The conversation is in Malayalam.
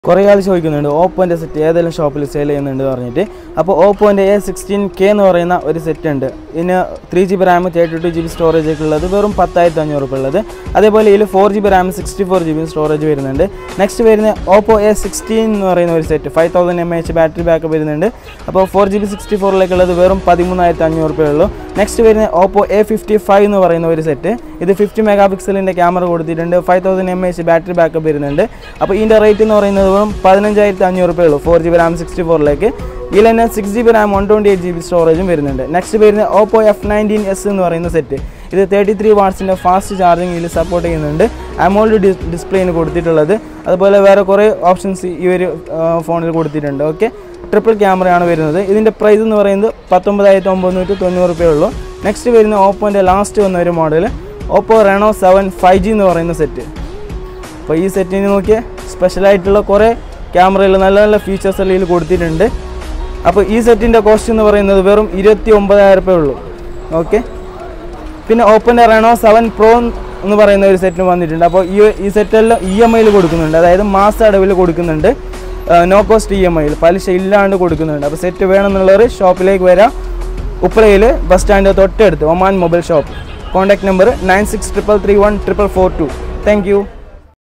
കുറേ ആൾ ചോദിക്കുന്നുണ്ട് ഓപ്പോൻ്റെ സെറ്റ് ഏതെങ്കിലും ഷോപ്പിൽ സെയിൽ ചെയ്യുന്നുണ്ട് പറഞ്ഞിട്ട് അപ്പോൾ ഓപ്പോൻ്റെ എ സിക്സ്റ്റീൻ കെ എന്ന് പറയുന്ന ഒരു സെറ്റ് ഉണ്ട് ഇതിന് three G B RAM thirty two G B storage ഒക്കെ ഉള്ളത് വെറും പത്തായിരത്തി അഞ്ഞൂറ് രൂപ ഉള്ളത് അതേപോലെ ഇതിൽ four G B RAM sixty four G B storage വരുന്നുണ്ട് നെക്സ്റ്റ് വരുന്ന ഓപ്പോ എ സിക്സ്റ്റീൻ എന്ന് പറയുന്ന ഒരു set five thousand M H battery backup വരുന്നുണ്ട് അപ്പോൾ ഫോർ ജി ബി സിക്സ്റ്റി ഫോറിലേക്കുള്ളത് വെറും പതിമൂന്നായിരത്തി അഞ്ഞൂറ് രൂപയേ ഉള്ളൂ നെക്സ്റ്റ് വരുന്ന ഓപ്പോ എ ഫിഫ്റ്റി ഫൈവ് എന്ന് പറയുന്ന ഒരു സെറ്റ് ഇത് ഫിഫ്റ്റി മെഗാ പിക്സലിൻ്റെ ക്യാമറ കൊടുത്തിട്ടുണ്ട് five thousand M H battery backup വരുന്നുണ്ട് അപ്പോൾ ഇതിൻ്റെ റേറ്റ് എന്ന് പറയുന്നത് വെറും പതിനഞ്ചായിരത്തി അഞ്ഞൂറ് രൂപയേ ഉള്ളൂ four G B RAM sixty ഫോറിലേക്ക് ഇതിൽ തന്നെ six G B RAM one twenty eight G B സ്റ്റോറേജും വരുന്നുണ്ട് നെക്സ്റ്റ് വരുന്ന ഓപ്പോ എഫ് നയൻറ്റീൻ എസ് എന്ന് പറയുന്ന സെറ്റ് ഇത് തേർട്ടി ത്രീ വാട്സിൻ്റെ ഫാസ്റ്റ് ചാർജിങ് ഇതിൽ സപ്പോർട്ട് ചെയ്യുന്നുണ്ട് അമോൾഡ് ഡി ഡിസ്പ്ലേന് കൊടുത്തിട്ടുള്ളത് അതുപോലെ വേറെ കുറേ ഓപ്ഷൻസ് ഈ ഒരു ഫോണിൽ കൊടുത്തിട്ടുണ്ട് ഓക്കെ ട്രിപ്പിൾ ക്യാമറയാണ് വരുന്നത് ഇതിൻ്റെ പ്രൈസ് എന്ന് പറയുന്നത് പത്തൊമ്പതായിരത്തി ഒമ്പത് തൊണ്ണൂറ് രൂപയേ ഉള്ളൂ നെക്സ്റ്റ് വരുന്ന ഓപ്പോൻ്റെ ലാസ്റ്റ് വന്ന ഒരു model Oppo Reno seven five G എന്ന് പറയുന്ന സെറ്റ് അപ്പോൾ ഈ സെറ്റിന് നോക്കിയാൽ സ്പെഷ്യലായിട്ടുള്ള കുറേ ക്യാമറയിൽ നല്ല നല്ല ഫീച്ചേഴ്സ് എല്ലാം ഇതിൽ കൊടുത്തിട്ടുണ്ട് അപ്പോൾ ഈ സെറ്റിൻ്റെ കോസ്റ്റ് എന്ന് പറയുന്നത് വെറും ഇരുപത്തി ഒമ്പതായിരം രൂപയേ ഉള്ളൂ ഓക്കെ പിന്നെ ഓപ്പൻ്റെ റെനോ സെവൻ പ്രോ എന്ന് പറയുന്ന ഒരു സെറ്റ് വന്നിട്ടുണ്ട് അപ്പോൾ ഈ ഈ സെറ്റെല്ലാം ഇ എം ഐയിൽ കൊടുക്കുന്നുണ്ട് അതായത് മാസ അടവിൽ കൊടുക്കുന്നുണ്ട് നോ കോസ്റ്റ് ഇ എം ഐയിൽ പലിശ ഇല്ലാണ്ട് കൊടുക്കുന്നുണ്ട് അപ്പോൾ സെറ്റ് വേണമെന്നുള്ളവർ ഷോപ്പിലേക്ക് വരാം ഉപ്പളയിൽ ബസ് സ്റ്റാൻഡ് തൊട്ടടുത്ത് Oman mobile shop contact number nine six triple three one triple four two thank U